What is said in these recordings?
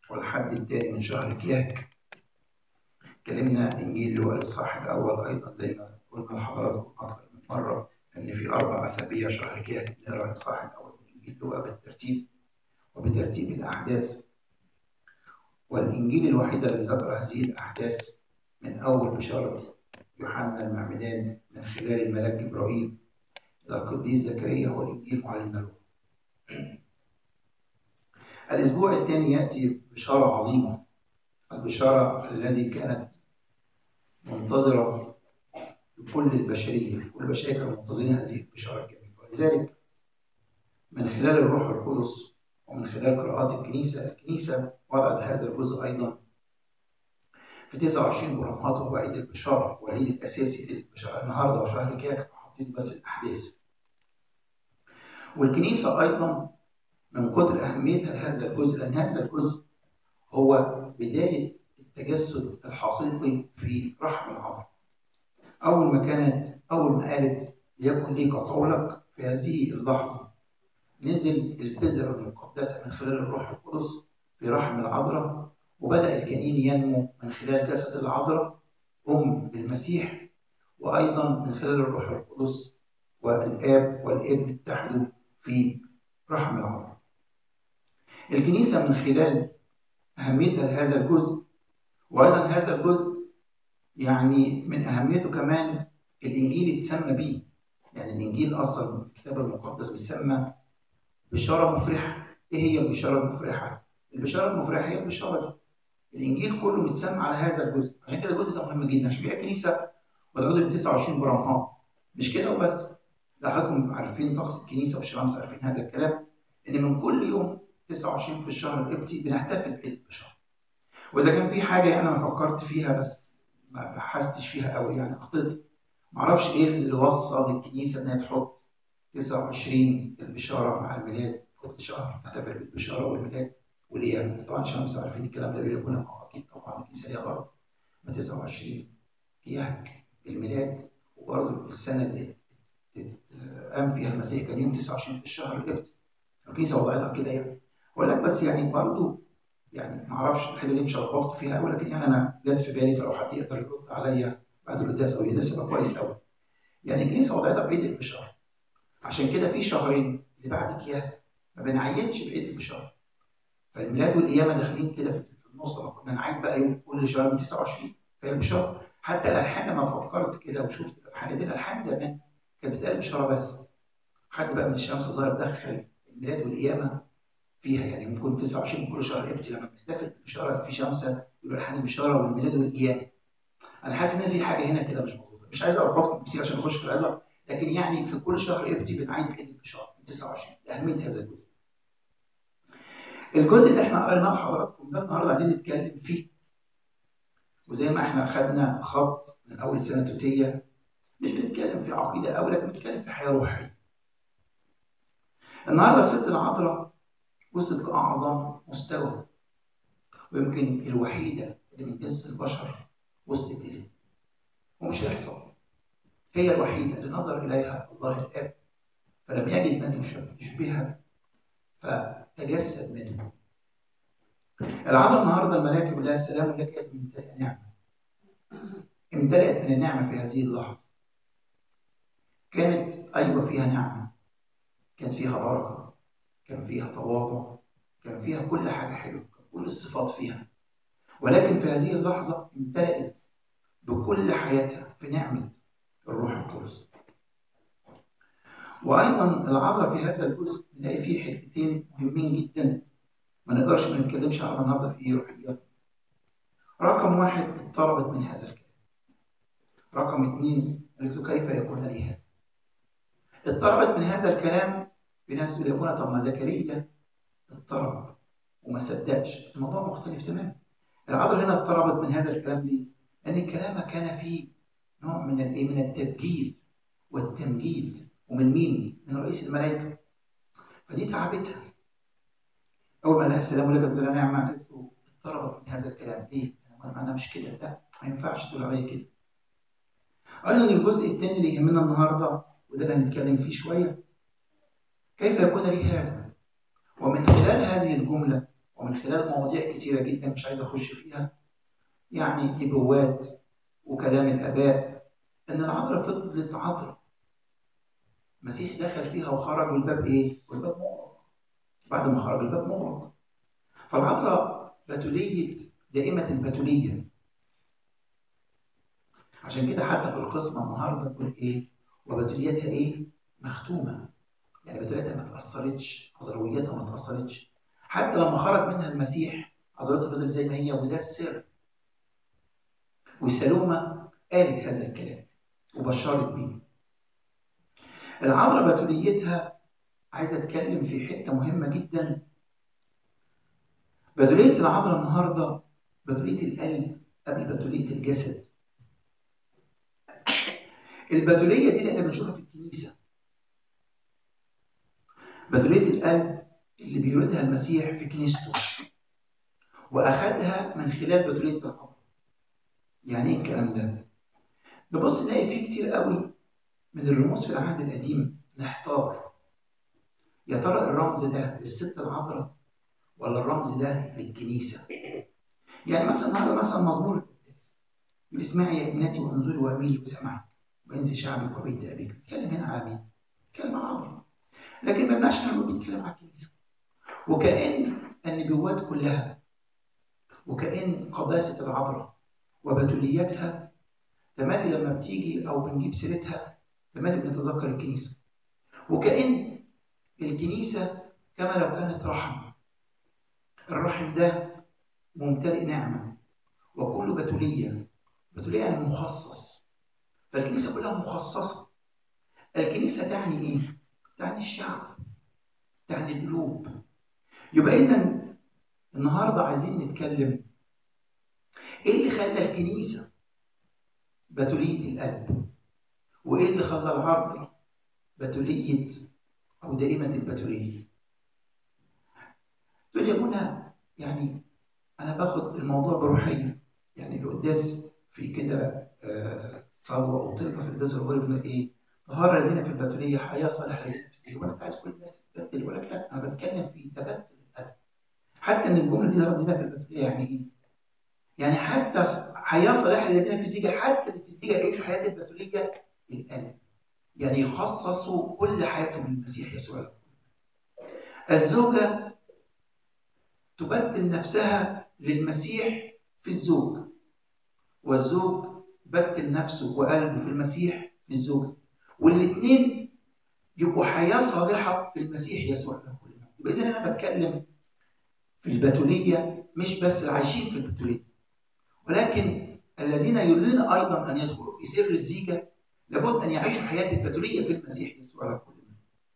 والحد الثاني من شهر كياك اتكلمنا انجيل لوقا الاصحاح الاول ايضا زي ما قلنا لحضراتكم اكثر من مره ان في اربع اسابيع شهر كياك بنقرا الاصحاح الاول من انجيل لوقا بالترتيب وبترتيب الاحداث والانجيل الوحيد الذي ذكر هذه الاحداث من اول بشاره يوحنا المعمدان من خلال الملاك جبرائيل الى القديس زكريا هو الانجيل معلمنا له الاسبوع الثاني ياتي بشاره عظيمه البشاره الذي كانت منتظره لكل البشريه كل البشريه كانوا منتظرين هذه البشاره الجميله ولذلك من خلال الروح القدس ومن خلال قراءات الكنيسه الكنيسه وضعت هذا الجزء ايضا في 29 برهمات وهو عيد البشاره والعيد الاساسي للبشاره النهارده وشهر كياك فحطيت بس الاحداث والكنيسه ايضا من كتر اهميتها لهذا الجزء لان هذا الجزء هو بدايه التجسد الحقيقي في رحم العذراء اول ما كانت اول ما قالت ليكن لي كقولك في هذه اللحظه نزل البذره المقدسه من خلال الروح القدس في رحم العذراء وبدا الجنين ينمو من خلال جسد العذراء ام بالمسيح وايضا من خلال الروح القدس والاب والابن اتحدوا في رحم العذراء الكنيسه من خلال اهميتها لهذا الجزء وايضا هذا الجزء يعني من اهميته كمان الانجيل اتسمى بيه يعني الانجيل اصلا الكتاب المقدس بيسمى بشاره مفرحه ايه هي البشاره المفرحه البشاره المفرحه هي البشاره الانجيل كله متسمى على هذا الجزء عشان كده الجزء ده مهم جدا عشان كده الكنيسه وضعوا 29 برامات مش كده وبس لا حضراتكم عارفين طقس الكنيسه والشمس عارفين هذا الكلام ان من كل يوم 29 في الشهر القبطي بنحتفل بعيد البشاره واذا كان في حاجه انا ما فكرت فيها بس ما بحثتش فيها قوي يعني اخطيت ما اعرفش ايه اللي وصل الكنيسه انها تحط 29 البشاره مع الميلاد كل شهر تحتفل بالبشاره والميلاد والقيامه طبعا شمس عارفين الكلام ده بيقولوا اكيد طبعا الكنيسه ليها غلط ما 29 كياك الميلاد وبرضه السنه اللي قام فيها المسيح كان يوم 29 في الشهر القبطي الكنيسه وضعتها كده يعني اقول لك بس يعني برضه يعني ما اعرفش الحته دي مش هلخبطكم فيها قوي لكن يعني انا جت في بالي فلو حد يقدر يرد عليا بعد القداس او يدرس يبقى كويس قوي. يعني الكنيسه وضعتها في عيد البشاره. عشان كده في شهرين اللي بعد كياك ما بنعيدش بعيد البشاره. فالميلاد والقيامه داخلين كده في النص لما كنا نعيد بقى يوم كل شهر من 29 فهي البشاره حتى الالحان لما فكرت كده وشفت الالحان دي الالحان زمان كانت بتقال بشاره بس. حد بقى من الشمس ظهر دخل الميلاد والقيامه فيها يعني ممكن 29 كل شهر قبطي لما بنحتفل بالبشاره في شمسه يبقى الحان البشاره والميلاد والقيامه. انا حاسس ان في حاجه هنا كده مش مظبوطه، مش عايز اربطكم كتير عشان نخش في الازرق، لكن يعني في كل شهر قبطي بنعيد عيد البشاره 29 لاهميه هذا الجزء. الجزء اللي احنا قريناه لحضراتكم ده النهارده عايزين نتكلم فيه. وزي ما احنا خدنا خط من اول سنه توتيه مش بنتكلم في عقيده قوي لكن بنتكلم في حياه روحيه. النهارده الست العذراء وصلت لأعظم مستوى ويمكن الوحيدة اللي من جنس البشر وصلت إليه ومش هيحصل هي الوحيدة اللي نظر إليها الله الآب فلم يجد من يشبهها فتجسد منه العذراء النهارده الملاك يقول لها السلام لك يا ممتلئة نعمة امتلأت من النعمة في هذه اللحظة كانت أيوة فيها نعمة كانت فيها بركة كان فيها تواضع كان فيها كل حاجة حلوة كان كل الصفات فيها ولكن في هذه اللحظة امتلأت بكل حياتها في نعمة الروح القدس وأيضا العذراء في هذا الجزء نلاقي فيه حتتين مهمين جدا ما نقدرش ما نتكلمش عنها النهارده في روحيات رقم واحد اضطربت من هذا الكلام رقم اثنين قالت له كيف يكون لي هذا اضطربت من هذا الكلام في ناس تقول يا ابونا طب ما زكريا اضطرب وما صدقش الموضوع مختلف تماما العذراء هنا اضطربت من هذا الكلام ليه؟ لان الكلام كان فيه نوع من الايه؟ من التبجيل والتمجيد ومن مين؟ من رئيس الملائكه فدي تعبتها اول ما لها السلام عليكم قلت لها نعمه قالت له اضطربت من هذا الكلام ليه؟ انا مش كده لا ما ينفعش تقول عليا كده ايضا الجزء الثاني اللي يهمنا النهارده وده اللي هنتكلم فيه شويه كيف يكون لي هذا؟ ومن خلال هذه الجملة ومن خلال مواضيع كتيرة جدا مش عايز أخش فيها يعني نبوات وكلام الآباء إن العذراء فضلت عذراء المسيح دخل فيها وخرج والباب إيه؟ والباب مغلق بعد ما خرج الباب مغلق فالعذراء بتولية دائمة البتولية عشان كده حتى في القسمة النهاردة تقول إيه؟ وبتوليتها إيه؟ مختومة يعني بتوليتها ما تأثرتش عذرويتها ما تأثرتش حتى لما خرج منها المسيح عذرتها فضلت زي ما هي وده السر وسلومة قالت هذا الكلام وبشرت بيه العذراء بتوليتها عايزة أتكلم في حتة مهمة جدا بتولية العذراء النهاردة بتولية القلب قبل بتولية الجسد البتولية دي اللي احنا بنشوفها في الكنيسة بتولية القلب اللي بيولدها المسيح في كنيسته وأخدها من خلال بتولية العذراء يعني ايه الكلام ده؟ نبص نلاقي فيه كتير قوي من الرموز في العهد القديم نحتار يا ترى الرمز ده للست العذراء ولا الرمز ده للكنيسة؟ يعني مثلا النهارده مثلا مزمور القداس يقول اسمعي يا ابنتي وانظري واميلي وسمعك وانسي شعبك وبيت ابيك بيتكلم هنا على مين؟ بيتكلم على العذراء لكن ما بناش نعمل بيتكلم على الكنيسة وكأن النبوات كلها وكأن قداسة العذراء وبتوليتها تملي لما بتيجي او بنجيب سيرتها تملي بنتذكر الكنيسه وكأن الكنيسه كما لو كانت رحم الرحم ده ممتلئ نعمه وكله بتوليه بتوليه يعني مخصص فالكنيسه كلها مخصصه الكنيسه تعني ايه؟ تعني الشعب تعني القلوب يبقى اذا النهارده عايزين نتكلم ايه اللي خلى الكنيسه بتوليه القلب وايه اللي خلى العرض بتوليه او دائمه البتوليه تقول يا ابونا يعني انا باخد الموضوع بروحيه يعني القداس في كده آه صلوه او طلبه في القداس الرباني بيقول ايه طهاره الذين في البتوليه حياه صالحه الذين في السجن وانا عايز كل الناس تبتل يقول لك لا انا بتكلم في تبتل القلب حتى ان الجمله دي الذين في البتوليه يعني ايه؟ يعني حتى حياه صالحه للذين في السجن حتى اللي في السجن يعيشوا حياه البتوليه القلب يعني يخصصوا كل حياتهم للمسيح يسوع الزوجه تبدل نفسها للمسيح في الزوج والزوج يبدل نفسه وقلبه في المسيح في الزوجه والاثنين يبقوا حياه صالحه في المسيح يسوع له كل يبقى اذا انا بتكلم في البتوليه مش بس العايشين في البتوليه ولكن الذين يريدون ايضا ان يدخلوا في سر الزيجه لابد ان يعيشوا حياه البتوليه في المسيح يسوع له كل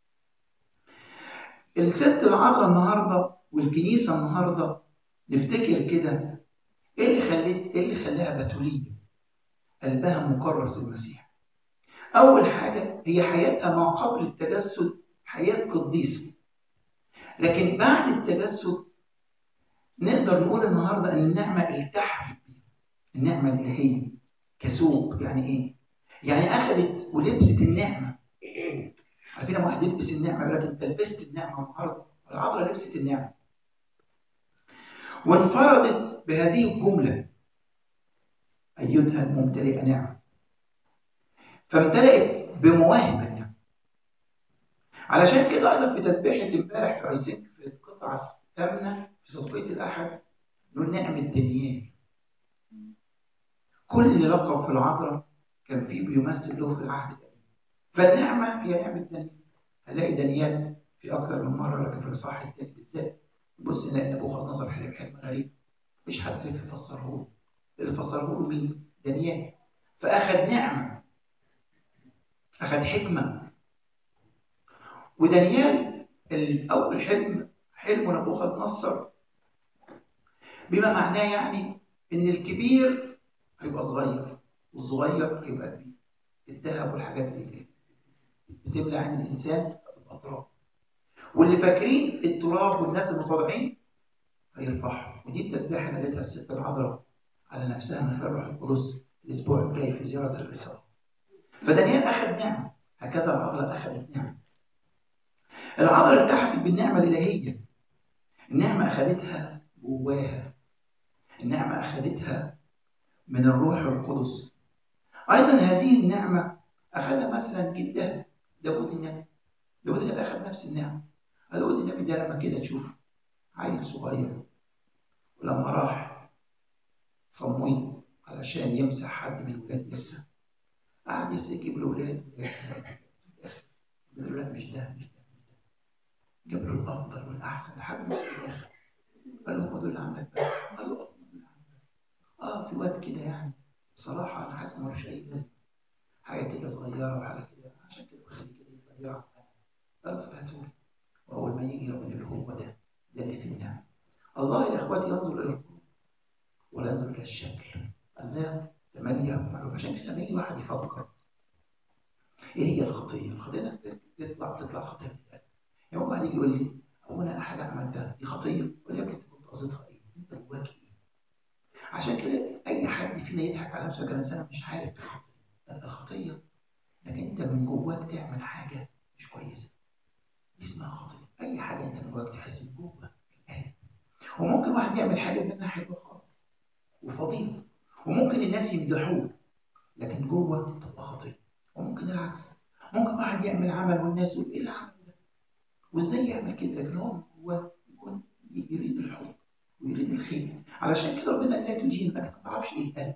الست العذراء النهارده والكنيسه النهارده نفتكر كده ايه اللي خلت ايه اللي خلاها بتوليه؟ قلبها مكرس المسيح. اول حاجه هي حياتها ما قبل التجسد حياه قديسه. لكن بعد التجسد نقدر نقول النهارده ان النعمه التحفت بيها. النعمه الالهيه كسوق يعني ايه؟ يعني اخذت ولبست النعمه. عارفين لما واحد يلبس النعمه يقول لك انت لبست النعمه النهارده العذراء لبست النعمه. وانفردت بهذه الجملة أيتها الممتلئة نعمة فامتلأت بمواهب النعمة علشان كده أيضا في تسبيحة امبارح في أيسنك في القطعة الثامنة في صدقية الأحد نقول نعمة دانيال كل لقب في العذراء كان فيه بيمثل له في العهد القديم فالنعمة هي نعمة دانيال هنلاقي دانيال في أكثر من مرة لكن في الإصحاح الثاني بالذات بص نلاقي نبوخذ نصر حلم حلم غريب مفيش حد عرف يفسره له اللي فسره له مين؟ دانيال فاخذ نعمه اخذ حكمه ودانيال الاول حلم حلم نبوخذ نصر بما معناه يعني ان الكبير هيبقى صغير والصغير هيبقى كبير الذهب والحاجات اللي بتملى عين الانسان هتبقى تراب واللي فاكرين التراب والناس المتواضعين هيرفعهم ودي التسبيحه اللي قالتها الست العذراء على نفسها من خلال روح القدس الاسبوع الجاي في زياره الرساله. فدانيال اخذ نعمه هكذا العذراء اخذت نعمه. العذراء التحفت بالنعمه الالهيه النعمة أخذتها جواها النعمة أخذتها من الروح القدس أيضا هذه النعمة أخذها مثلا جدها داود النبي داود النبي أخذ نفس النعمة داود النبي ده لما كده تشوف عيل صغير ولما راح صمويل علشان يمسح حد من ولاد يسا قعد يسا يجيب له ولاد يقول له مش ده مش ده جاب له الافضل والاحسن لحد ما وصل الاخر قال له هم دول اللي عندك بس قال له هم دول اللي عندك بس اه في وقت كده يعني بصراحه انا حاسس ملوش اي لازمه حاجه كده صغيره وحاجه كده عشان كده بخلي كده يضيع قال له طب هاتولي واول ما يجي ربنا يقول هو ده ده اللي في النعم الله يا اخواتي ينظر الى القلوب ولا ينظر الى الشكل الله تملي معلوم عشان كده لما يجي واحد يفكر ايه هي الخطيه؟ الخطيه انك تطلع تطلع خطيه من القلب يعني واحد يجي يقول لي هو انا حاجه عملتها دي خطيه؟ اقول له يا ابني انت كنت قصدها ايه؟ انت جواك ايه؟ عشان كده اي حد فينا يضحك على نفسه كان انا مش عارف الخطيه لا الخطيه انك انت من جواك تعمل حاجه مش كويسه دي اسمها خطيه اي حاجه انت من جواك تحس من جوه القلب وممكن واحد يعمل حاجه منها حلوه خالص وفضيله وممكن الناس يمدحوه لكن جوه تبقى خطيه وممكن العكس ممكن واحد يعمل عمل والناس يقول ايه العمل ده وازاي يعمل كده لكن هو هو يكون يريد الحب ويريد الخير علشان كده ربنا لا تدين انك ما تعرفش ايه القلب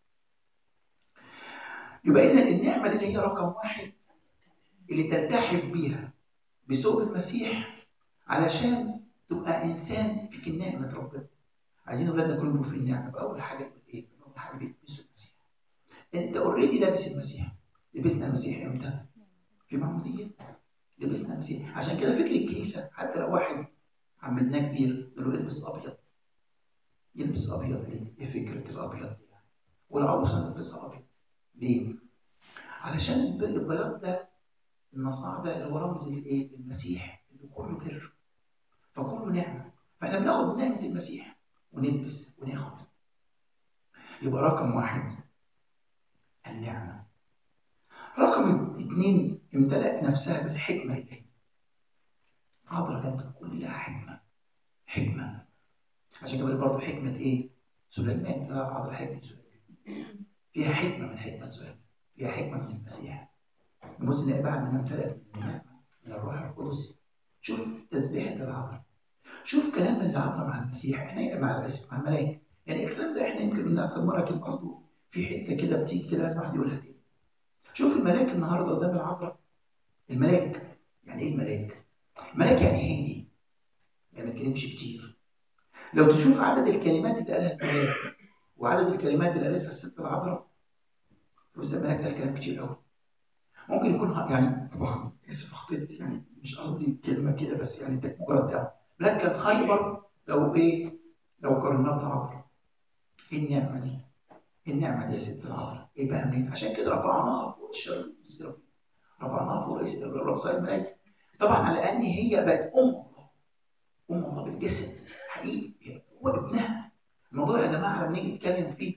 يبقى اذا النعمه اللي هي رقم واحد اللي تلتحف بيها بسوق المسيح علشان تبقى انسان في نعمه ربنا عايزين اولادنا كلهم يبقوا في النعمه اول حاجه نقول ايه؟ نقول يا حبيبي البسوا المسيح انت اوريدي لابس المسيح لبسنا المسيح امتى؟ في معمودية لبسنا المسيح عشان كده فكر الكنيسة حتى لو واحد عمدناه كبير نقول له البس أبيض يلبس أبيض ليه؟ إيه فكرة الأبيض دي؟ والعروسة نلبسها أبيض ليه؟ علشان البياض ده النصاع ده اللي هو رمز لإيه؟ المسيح اللي كله بر فكله نعمة فاحنا بناخد من نعمة المسيح ونلبس وناخد يبقى رقم واحد النعمه رقم اثنين امتلأت نفسها بالحكمة الإلهية. عبر كانت كلها حكمة. حكمة. عشان كده برضه حكمة إيه؟ سليمان لا عبر حكمة سليمان. فيها حكمة من حكمة سليمان. فيها حكمة من المسيح. نبص نلاقي بعد ما امتلأت من النعمة من الروح القدس شوف تسبيحة العذراء. شوف كلام العذراء مع المسيح احنا مع الاسم مع الملائكة. يعني الكلام ده احنا يمكن من أكثر مرة كده برضه في حتة كده بتيجي كده لازم واحد يقولها تاني. شوف الملاك النهارده قدام العذراء الملاك يعني ايه الملاك؟ ملاك يعني هادي يعني ما تكلمش كتير لو تشوف عدد الكلمات اللي قالها الملاك وعدد الكلمات اللي قالتها الست العذراء فوز الملاك قال كلام كتير قوي ممكن يكون يعني طبعا اسف اخطيت يعني مش قصدي كلمه كده بس يعني انت مجرد ده ملاك كان خيبر لو ايه لو قارناه بالعذراء ايه النعمه دي؟ النعمه دي يا ست العذراء ايه بقى منين؟ عشان كده رفعناها فوق الشر السرافيم رفعناها فوق رئيس رؤساء الملائكه طبعا على ان هي بقت ام الله ام الله بالجسد حقيقي هو ابنها الموضوع يا جماعه لما نيجي نتكلم فيه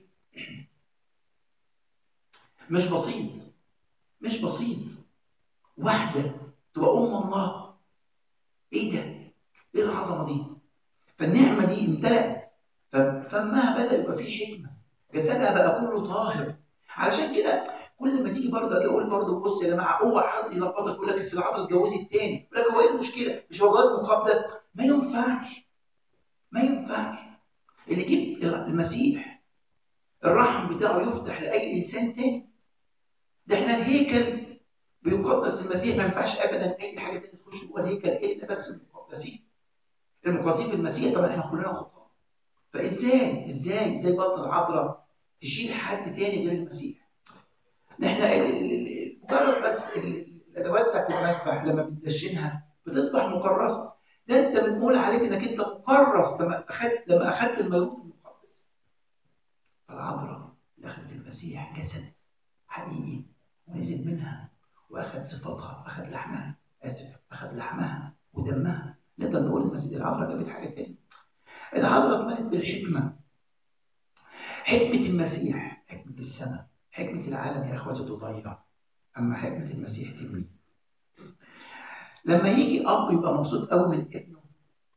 مش بسيط مش بسيط واحده تبقى ام الله ايه ده؟ ايه العظمه دي؟ فالنعمه دي امتلأت ففمها بدا يبقى فيه حكمه جسدها بقى كله طاهر علشان كده كل ما تيجي برضه اجي اقول برضه بص يا جماعه اوعى حد يلخبطك يقول لك اصل العذراء اتجوزت التاني يقول لك هو ايه المشكله؟ مش هو جواز مقدس؟ ما ينفعش ما ينفعش اللي يجيب المسيح الرحم بتاعه يفتح لاي انسان تاني ده احنا الهيكل بيقدس المسيح ما ينفعش ابدا اي حاجه تانية تخش جوه الهيكل الا بس المقدسين المقدسين في المسيح طبعا احنا كلنا خطاه فازاي ازاي ازاي بطل العذراء تشيل حد تاني غير المسيح ده احنا مجرد بس الادوات بتاعت المسبح لما بتدشنها بتصبح مكرسه ده انت بنقول عليك انك انت مكرس لما اخدت لما اخدت المولود المقدس فالعذراء اللي اخذت المسيح جسد حقيقي ونزل منها واخذ صفاتها اخذ لحمها اسف اخذ لحمها ودمها نقدر نقول المسيح العذراء جابت حاجه تاني العذراء اتملت بالحكمه حكمه المسيح حكمه السماء حكمه العالم يا اخواتي تضيع اما حكمه المسيح تبني لما يجي اب يبقى مبسوط قوي من ابنه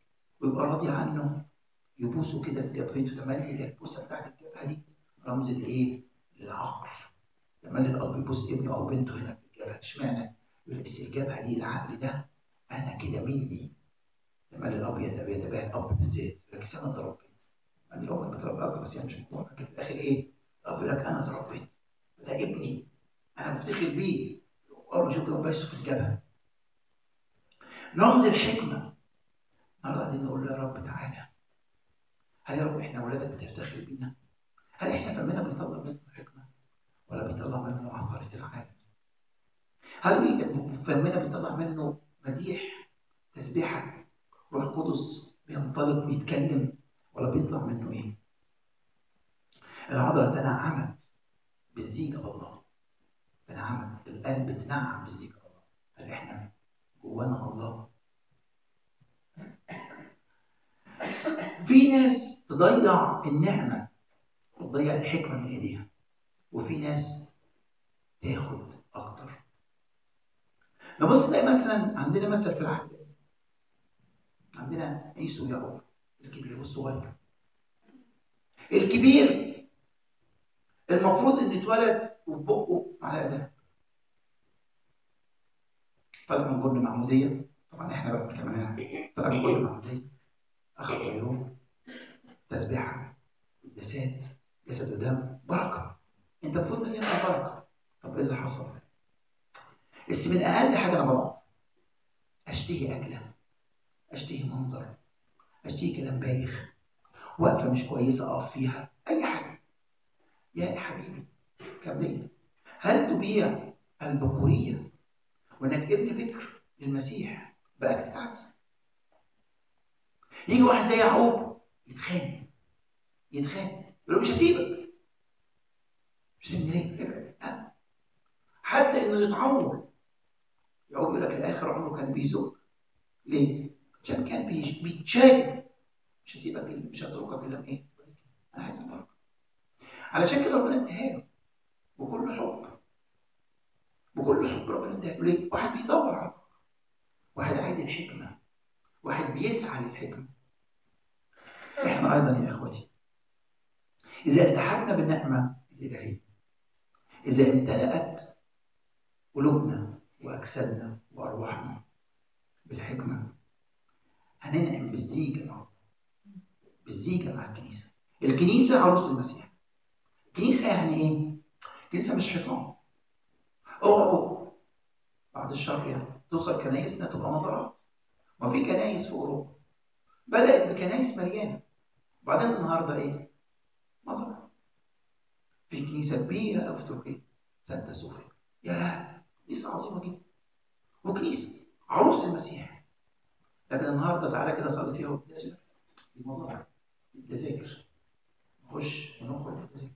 ويبقى راضي عنه يبوسه كده في جبهته تملي البوسه بتاعت الجبهه دي رمز الايه؟ للعقل تملي الاب يبوس ابنه او بنته هنا في الجبهه اشمعنى؟ يقول بس الجبهه دي العقل ده انا كده مني تملي الاب يتباهى الاب بالذات يقول لك انا اتربيت انا الام بتربى بس يعني مش موضوع لكن في الاخر ايه؟ الاب يقول لك انا اتربيت ده ابني انا مفتخر بيه اول ما اشوف بايسه في الجبهه رمز الحكمه النهارده قاعدين نقول له يا رب تعالى هل يا رب احنا اولادك بتفتخر بينا؟ هل احنا فمنا بيطلع منه حكمه ولا بيطلع منه عثره العالم؟ هل فمنا بيطلع منه مديح تسبيحه روح قدس بينطلق ويتكلم ولا بيطلع منه ايه؟ العذراء تنعمت بالزيجة الله تنعمت القلب بتنعم بالزيجة الله هل احنا جوانا الله؟ في ناس تضيع النعمة وتضيع الحكمة من ايديها وفي ناس تاخد أكتر نبص نلاقي مثلا عندنا مثل في العهد القديم عندنا عيسو ويعقوب الكبير والصغير الكبير المفروض ان اتولد وفي بقه معلقه دهب طلع من جرن معموديه طبعا احنا بقى كمان طلع من جرن معموديه اخذ عيون تسبيحه قداسات جسد ودم بركه انت المفروض مليان بركه طب ايه اللي حصل؟ بس من اقل حاجه انا بضعف اشتهي اكله اشتهي منظر اشتهي كلام بايخ وقفه مش كويسه اقف فيها اي حاجه يا حبيبي كملين هل تبيع البكوريه وانك ابن بكر للمسيح باكله عدس يجي واحد زي يعقوب يتخانق يتخانق يقول له مش هسيبك مش هسيبني ليه؟ ابعد حتى انه يتعور يعقوب يقول لك لاخر عمره كان بيزق ليه؟ عشان كان بيتشاجر مش هسيبك مش هتركك الا ايه؟ انا عايز البركه علشان كده ربنا اداها له بكل حب بكل حب ربنا اداها له ليه؟ واحد بيدور على واحد عايز الحكمه واحد بيسعى للحكمه احنا ايضا يا اخوتي اذا التحفنا بالنعمه الالهيه اذا امتلأت قلوبنا واجسادنا وارواحنا بالحكمه هننعم بالزيجه مع بالزيجه مع الكنيسه الكنيسه عروس المسيح كنيسه يعني ايه؟ كنيسه مش حيطان اوعوا بعد الشر يعني توصل كنايسنا تبقى مزارات ما في كنايس في اوروبا بدات بكنايس مليانه وبعدين النهارده ايه؟ مزرعه في كنيسه كبيره في تركيا سانتا صوفيا يا كنيسه عظيمه جدا وكنيسه عروس المسيح لكن النهارده تعالى كده صلي فيها وقداس دي مزارع التذاكر نخش ونخرج بالتذاكر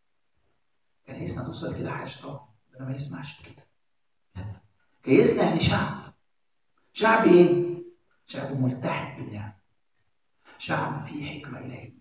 كنايسنا توصل كده حاجه طبعا انا ما يسمعش كده كنايسنا يعني شعب شعب ايه؟ شعب ملتحف بالنعم شعب فيه حكمه الهيه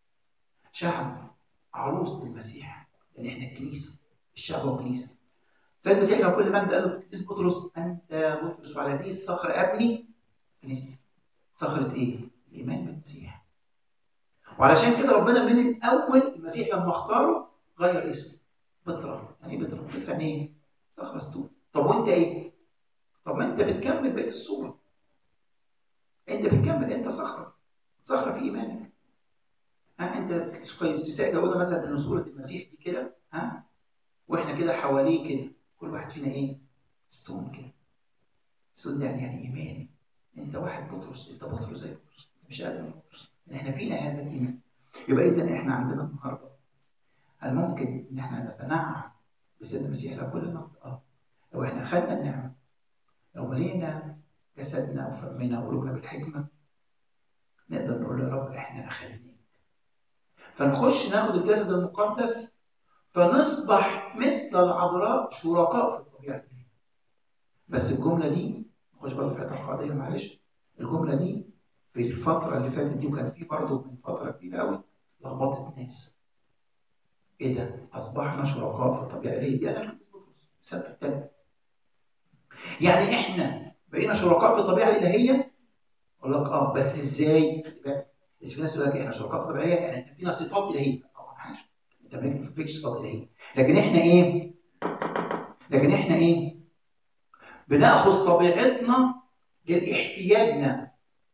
شعب عروس المسيح لان احنا الكنيسه الشعب هو الكنيسه سيد المسيح لو كل من قال له قديس بطرس انت بطرس وعلى هذه الصخره ابني كنيستي صخره ايه؟ الايمان بالمسيح وعلشان كده ربنا من الاول المسيح لما اختاره غير اسمه بطرة يعني ايه بطرة؟ بطرة يعني ايه؟ صخرة ستون طب وانت ايه؟ طب ما انت بتكمل بقية الصورة انت بتكمل انت صخرة صخرة في ايمانك ها انت في سيساء جاوبنا مثلا ان صورة المسيح دي كده ها واحنا كده حواليه كده كل واحد فينا ايه؟ ستون كده ستون ده يعني يعني ايمان انت واحد بطرس انت بطرس زي بطرس مش اقل من بطرس احنا فينا هذا الايمان يبقى اذا احنا عندنا النهارده هل ممكن ان احنا نتنعم بسيد المسيح لو كل النقد اه لو احنا خدنا النعمه لو ملينا جسدنا وفمنا وقلوبنا بالحكمه نقدر نقول يا رب احنا اخذناك فنخش ناخد الجسد المقدس فنصبح مثل العذراء شركاء في الطبيعه الالهيه بس الجمله دي نخش برضه في حته قاعديه معلش الجمله دي في الفتره اللي فاتت دي وكان في برضه من فتره كبيره قوي لخبطت الناس ايه ده؟ اصبحنا شركاء في الطبيعه الالهيه دي انا السبب الثاني يعني احنا بقينا شركاء في الطبيعه الالهيه اقول لك اه بس ازاي؟ بس في ناس يقول لك احنا شركاء في طبيعيه يعني احنا فينا صفات الهيه طبعا حاجه انت ما فيكش صفات الهيه لكن احنا ايه؟ لكن احنا ايه؟ بناخذ طبيعتنا لاحتياجنا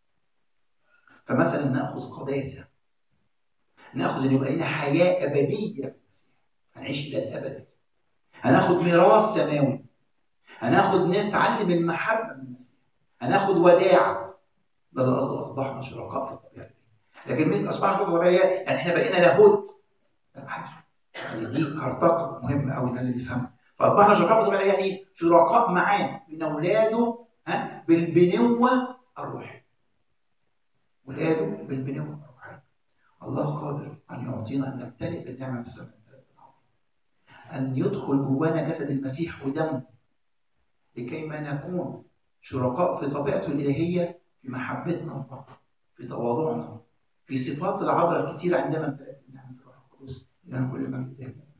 فمثلا ناخذ قداسه ناخذ ان يبقى لنا حياه ابديه في المسيح هنعيش الى الابد هناخد ميراث سماوي هناخد نتعلم المحبه من المسيح هناخد وداعه ده اللي قصده اصبحنا شركاء في الطبيعه لكن مين اصبحنا شركاء في الطبيعه يعني احنا بقينا لاهوت يعني دي هرطقه مهمه قوي لازم يفهمها فاصبحنا شركاء في الطبيعه يعني شركاء معاه من اولاده ها بالبنوه الروحيه ولاده بالبنوه الروحيه الله قادر ان يعطينا ان نمتلئ بالنعمه السماويه ان يدخل جوانا جسد المسيح ودمه لكي ما نكون شركاء في طبيعته الالهيه في محبتنا لبعض في تواضعنا في صفات العذراء الكثيره عندما امتلأت بنعمه الروح القدس لنا كل مجد